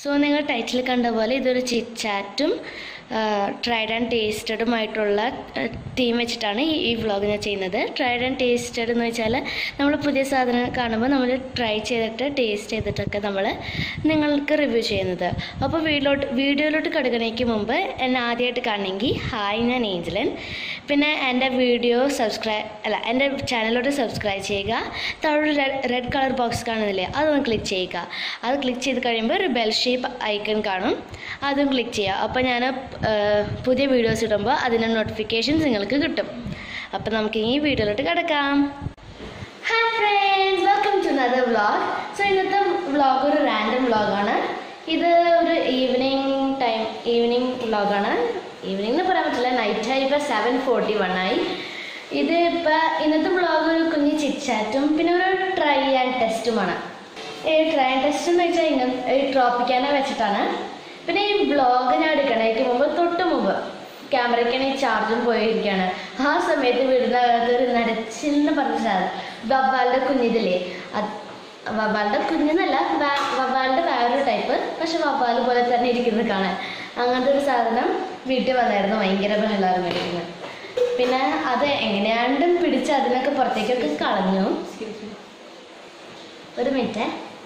So നിങ്ങൾ title കണ്ട പോലെ ഇതൊരു ചിറ്റ് ചാറ്റും ട്രൈഡ് ആൻഡ് ടേസ്റ്റഡുമായിട്ടുള്ള തീം വെച്ചിട്ടാണ് ഈ ഈ വ്ളോഗ് ഞാൻ ചെയ്യുന്നത് ട്രൈഡ് ആൻഡ് ടേസ്റ്റഡ് എന്ന് വെച്ചാൽ നമ്മൾ പുതിയ സാധനം കാണുമ്പോൾ നമ്മൾ ട്രൈ ചെയ്തിട്ട് ടേസ്റ്റ് ചെയ്തിട്ടൊക്കെ നമ്മൾ നിങ്ങൾക്ക് റിവ്യൂ ചെയ്യുന്നത് അപ്പോൾ വീഡിയോട്ട് വീഡിയോയിലോട്ട് കിടക്കണേക്ക് മുമ്പ് എന്നെ ആദ്യമായിട്ട് കാണണമെങ്കിൽ ഹായ് ഞാൻ ഏഞ്ചലൻ പിന്നെ എൻ്റെ വീഡിയോ സബ്സ്ക്രൈബ് അല്ല എൻ്റെ ചാനലിലോട്ട് സബ്സ്ക്രൈബ് ചെയ്യുക താഴെ റെഡ് കളർ ബോക്സ് കാണുന്നില്ലേ അതൊന്ന് ക്ലിക്ക് ചെയ്യുക അത് ക്ലിക്ക് ചെയ്ത് കഴിയുമ്പോൾ ഒരു ബെൽ ഷേപ്പ് ഐക്കൺ കാണും അതും ക്ലിക്ക് ചെയ്യുക അപ്പോൾ ഞാൻ പുതിയ വീഡിയോസ് ഇടുമ്പോൾ അതിൻ്റെ നോട്ടിഫിക്കേഷൻസ് നിങ്ങൾക്ക് കിട്ടും അപ്പോൾ നമുക്ക് ഈ വീഡിയോയിലോട്ട് കിടക്കാം hi friends welcome to another vlog so ഇന്നത്തെ വ്ളോഗ് ഒരു റാൻഡം വ്ളോഗാണ് ഇത് ഒരു ഈവനിങ് ടൈം ഈവനിങ് വ്ളോഗാണ് ഈവനിങ് എന്ന് പറയാൻ പറ്റില്ല നൈറ്റ് ആയി ഇപ്പോൾ സെവൻ ഫോർട്ടി വൺ ആയി ഇത് ഇപ്പം ഇന്നത്തെ വ്ളോഗ് ഒരു കുഞ്ഞ് ചിറ്റാറ്റും പിന്നെ ഒരു ട്രൈ ആൻഡ് ടെസ്റ്റുമാണ് ഈ ട്രൈ ആൻഡ് ടെസ്റ്റ് എന്ന് വെച്ചാൽ ഇങ്ങനെ ഈ ട്രോപ്പിക്കാനെ വെച്ചിട്ടാണ് പിന്നെ ഈ വ്ളോഗ് ഞാൻ എടുക്കണേക്ക് മുമ്പ് തൊട്ട് മുമ്പ് ക്യാമറയ്ക്കാണ് ഈ ചാർജും പോയിരിക്കുകയാണ് ആ സമയത്ത് വീടിനകത്ത് ഒരു നടച്ചിലെന്ന് പറഞ്ഞ സാധനം വവ്വാലിൻ്റെ കുഞ്ഞിതില്ലേ അത് വവ്വാലിൻ്റെ കുഞ്ഞെന്നല്ല വാ- വവ്വാലിൻ്റെ വേറൊരു ടൈപ്പ് പക്ഷെ വവ്വാൽ പോലെ തന്നെ ഇരിക്കുന്നത് കാണാൻ അങ്ങനത്തെ ഒരു സാധനം വീട്ടിൽ വന്നായിരുന്നു ഭയങ്കര ബഹളമായിരുന്നു ഇരിക്കുന്നത് പിന്നെ അത് എങ്ങനെയാണ്ടും പിടിച്ച് അതിനൊക്കെ പുറത്തേക്കൊക്കെ കളഞ്ഞു ഒരു മിനിറ്റ്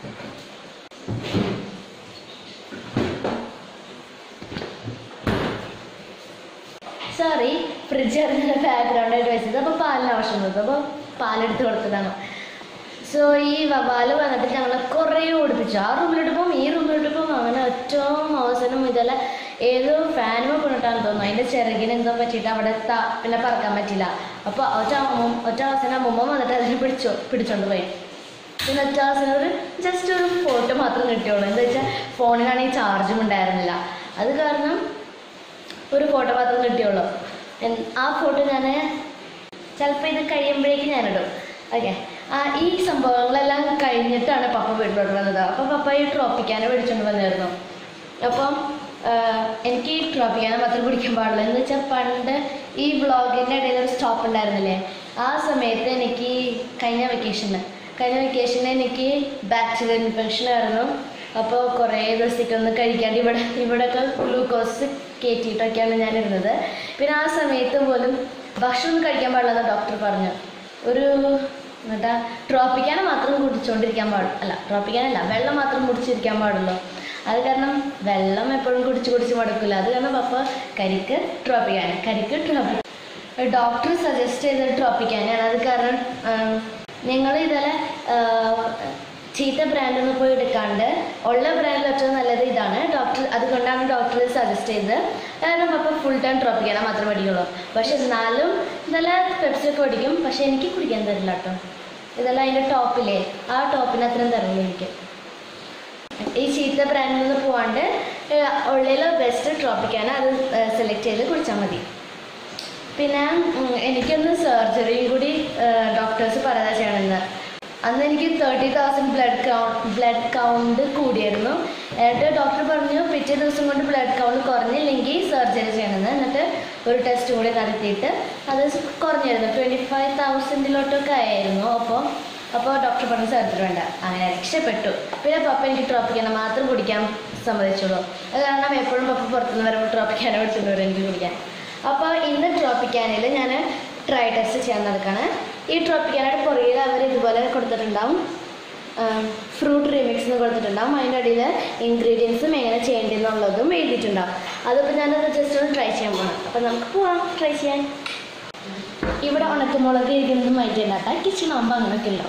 സോറി ഫ്രിഡ്ജ് അറിഞ്ഞ ബാക്ക്ഗ്രൗണ്ട് ആയിട്ട് വെച്ചത് അപ്പോൾ പാലിന് ആവശ്യം വന്നത് അപ്പോൾ പാലെടുത്ത് കൊടുത്തതാണ് സോ ഈ വവാല് വന്നിട്ട് ഞങ്ങൾ കുറേ ഓടിപ്പിച്ചു ആ റൂമിലോട്ട് പോകും ഈ റൂമിലോട്ട് പോകും അങ്ങനെ ഏറ്റവും അവസാനം ഇതെല്ലാം ഏതോ ഫാനുമ കൊണ്ടിട്ടാണ് തോന്നുന്നു അതിൻ്റെ ചിറകിന് എന്തോ പറ്റിയിട്ട് അവിടെ ത- പിന്നെ പറക്കാൻ പറ്റില്ല അപ്പോൾ ഒറ്റ അമ്മ- ഒറ്റ അവസാനം അമ്മൂമ്മ വന്നിട്ട് അതിനെ പിടിച്ചോ പിടിച്ചോണ്ട് പോയി പിന്നെ ഒറ്റ അവസാനം ഒരു ജസ്റ്റ് ഒരു ഫോട്ടോ മാത്രം കിട്ടിയുള്ളൂ എന്താ വെച്ചാൽ ഫോണിനാണെങ്കിൽ ചാർജും ഉണ്ടായിരുന്നില്ല അത് കാരണം ഒരു ഫോട്ടോ മാത്രം കിട്ടിയുള്ളൂ എൻ- ആ ഫോട്ടോ ഞാൻ ചിലപ്പോൾ ഇത് കഴിയുമ്പോഴേക്കും ഞാനിടും ഓക്കെ ആ ഈ സംഭവങ്ങളെല്ലാം കഴിഞ്ഞിട്ടാണ് പപ്പ വീട്ടിലോട്ട് വന്നത് അപ്പോൾ പപ്പ ഈ ട്രോപ്പിക്കാനെ മേടിച്ചുകൊണ്ട് വന്നിരുന്നു അപ്പം ആ, എനിക്ക് ഈ ട്രോപ്പിക്കാനെ മാത്രം കുടിക്കാൻ പാടില്ല എന്ന് വെച്ചാൽ പണ്ട് ഈ വ്ളോഗിൻ്റെ ഇടയിൽ ഒരു സ്റ്റോപ്പ് ഉണ്ടായിരുന്നില്ലേ ആ സമയത്ത് എനിക്ക് കഴിഞ്ഞ വെക്കേഷന് കഴിഞ്ഞ വെക്കേഷന് എനിക്ക് ബാക്ടീരിയൽ ഇൻഫെക്ഷൻ ആയിരുന്നു അപ്പോൾ കുറേ ദിവസത്തേക്കൊന്നും കഴിക്കാണ്ട് ഇവിടെ ഇവിടെയൊക്കെ ഗ്ലൂക്കോസ് കയറ്റിയിട്ടൊക്കെയാണ് ഞാൻ ഇരുന്നത് പിന്നെ ആ സമയത്ത് പോലും ഭക്ഷണം കഴിക്കാൻ പാടില്ലെന്ന് ഡോക്ടർ പറഞ്ഞു ഒരു എന്നിട്ടാ ട്രോപ്പിക്കാനെ മാത്രം കുടിച്ചുകൊണ്ടിരിക്കാൻ പാടില്ല അല്ല ട്രോപ്പിക്കാനല്ല വെള്ളം മാത്രം കുടിച്ചിരിക്കാൻ പാടുള്ളൂ അത് കാരണം വെള്ളം എപ്പോഴും കുടിച്ച് കുടിച്ച് മടുക്കില്ല അത് കാരണം പപ്പ കരിക്ക് ട്രോപ്പിക്കാന് കരിക്ക് ട്രോപ്പി ഡോക്ടർ സജസ്റ്റ് ചെയ്ത ട്രോപ്പിക്കാനാണ് അത് കാരണം ഞങ്ങൾ ഇതല്ല ചീത്ത ബ്രാൻഡൊന്നും പോയി എടുക്കാണ്ട് ഉള്ള ബ്രാൻഡിൽ ഏറ്റവും നല്ലത് ഇതാണ് ഡോക്ടർ അതുകൊണ്ടാണ് ഡോക്ടർ സജസ്റ്റ് ചെയ്തത് കാരണം പപ്പ ഫുൾ ടൈം ട്രോപ്പിക്കാനാ മാത്രമേ പഠിക്കുള്ളൂ പക്ഷെ എന്നാലും നല്ല പെപ്സിയൊക്കെ പഠിക്കും പക്ഷെ എനിക്ക് കുടിക്കാൻ തരില്ല കേട്ടോ ഇതെല്ലാം അതിൻ്റെ ടോപ്പില്ലേ ആ ടോപ്പിന് അത്രയും തരില്ല എനിക്ക് ഈ ചീത്ത ബ്രാൻഡിൽ നിന്ന് പോവാണ്ട് ഉള്ളിൽ ബെസ്റ്റ് ട്രോപ്പിക്കാണ് അത് സെലക്ട് ചെയ്ത് കുടിച്ചാൽ മതി പിന്നെ ഉം, എനിക്കൊന്ന് സർജറിയും കൂടി ഡോക്ടേഴ്സ് പറയാതെ ചെയ്യണമെന്ന് അന്ന് എനിക്ക് thirty thousand blood count blood count കൂടിയായിരുന്നു എന്നിട്ട് ഡോക്ടർ പറഞ്ഞു പിറ്റേ ദിവസം കൊണ്ട് ബ്ലഡ് കൗണ്ട് കുറഞ്ഞില്ലെങ്കിൽ സർജറി ചെയ്യണമെന്ന് എന്നിട്ട് ഒരു ടെസ്റ്റ് കൂടി നടത്തിയിട്ട് അത് കുറഞ്ഞിരുന്നു ട്വൻറ്റി ഫൈവ് തൗസൻഡിലോട്ടൊക്കെ ആയിരുന്നു അപ്പോൾ അപ്പോൾ ഡോക്ടർ പറഞ്ഞു സർജറി വേണ്ട അങ്ങനെ രക്ഷപ്പെട്ടു പിന്നെ പപ്പ എനിക്ക് ട്രോപ്പിക്കാനെ മാത്രം കുടിക്കാൻ സമ്മതിച്ചുള്ളൂ അത് കാരണം എപ്പോഴും പപ്പ പുറത്തുനിന്ന് വരുമ്പോൾ ട്രോപ്പിക്കാനെ വിളിച്ചുകൊണ്ട് വരും എനിക്ക് കുടിക്കാൻ അപ്പോൾ ഇന്ന് ട്രോപ്പിക്കാനിൽ ഞാൻ ട്രൈ ടെസ്റ്റ് ചെയ്യാൻ നടക്കുകയാണ് ഈ ട്രോപ്പിക്കാനായിട്ട് പുറകിൽ അവർ ഇതുപോലെ കൊടുത്തിട്ടുണ്ടാവും ഫ്രൂട്ട് റിമിക്സ് എന്ന് കൊടുത്തിട്ടുണ്ടാവും അതിൻ്റെ അടിയിൽ ഇൻഗ്രീഡിയൻസും എങ്ങനെ ചെയ്യേണ്ടതെന്നുള്ളതും എഴുതിയിട്ടുണ്ടാവും അതിപ്പോൾ ഞാനത് ജസ്റ്റ് ഒന്ന് ട്രൈ ചെയ്യാൻ പോകണം അപ്പോൾ നമുക്ക് പോവാം ട്രൈ ചെയ്യാൻ ഇവിടെ ഉണക്കമുളക് ഇരിക്കുന്നത് മാറ്റി ഉണ്ടാക്കാം കിച്ചൺ ആകുമ്പോൾ അങ്ങനെയൊക്കെ ഉണ്ടാവും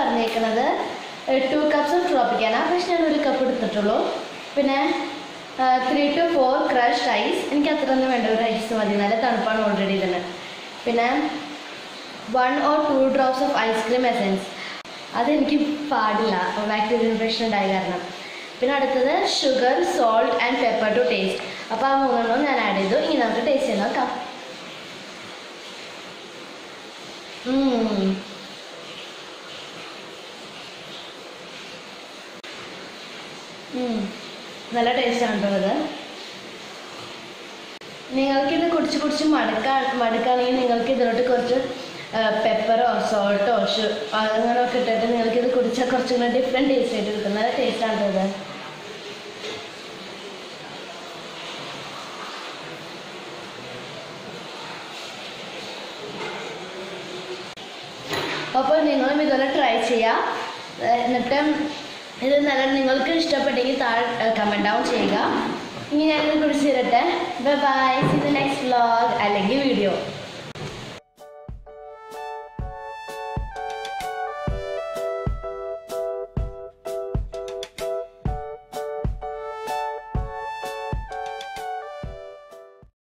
പറഞ്ഞേക്കുന്നത് ടു കപ്സ് ഓഫ് ട്രോപ്പിക്കാന പക്ഷെ ഞാൻ ഒരു കപ്പ് എടുത്തിട്ടുള്ളൂ പിന്നെ three to four crushed ice എനിക്ക് അത്ര ഒന്നും വേണ്ട ഒരു ഐസ് മതി നല്ല തണുപ്പാണ് ഓൾറെഡി തന്നെ പിന്നെ one or two drops of ice cream essence അതെനിക്ക് പാടില്ല ബാക്ടീരിയൽ ഇൻഫെക്ഷൻ ഉണ്ടായ കാരണം പിന്നെ അടുത്തത് sugar salt and pepper to taste അപ്പോൾ ആ മൂന്നെണ്ണവും ഞാൻ ആഡ് ചെയ്തു ഇനി നമുക്ക് ടേസ്റ്റ് ചെയ്ത് നോക്കാം ഉം. ഉം. നല്ല ടേസ്റ്റാണ് കേട്ടോ ഇത് നിങ്ങൾക്കിത് കുടിച്ച് കുടിച്ച് മടുക്കാ മടുക്കാണെങ്കിൽ നിങ്ങൾക്ക് ഇതിലോട്ട് കുറച്ച് പെപ്പറോ സോൾട്ടോ ഷു അങ്ങനെയൊക്കെ ഇട്ടിട്ട് നിങ്ങൾക്കിത് കുടിച്ചാൽ കുറച്ചും കൂടെ ഡിഫറെൻറ്റ് ടേസ്റ്റ് ആയിട്ട് കിട്ടും നല്ല ടേസ്റ്റാണ് ഇത് അപ്പോൾ നിങ്ങളും ഇതുപോലെ ട്രൈ ചെയ്യാം ഏഹ് എന്നിട്ട് ഇത് നല്ല നിങ്ങൾക്ക് ഇഷ്ടപ്പെട്ടെങ്കിൽ താഴെ കമൻറ്റ് ഡൗൺ ചെയ്യുക ഇനി ഞാനിത് കുറിച്ച് തരട്ടെ bye bye see the next vlog അല്ലെങ്കിൽ വീഡിയോ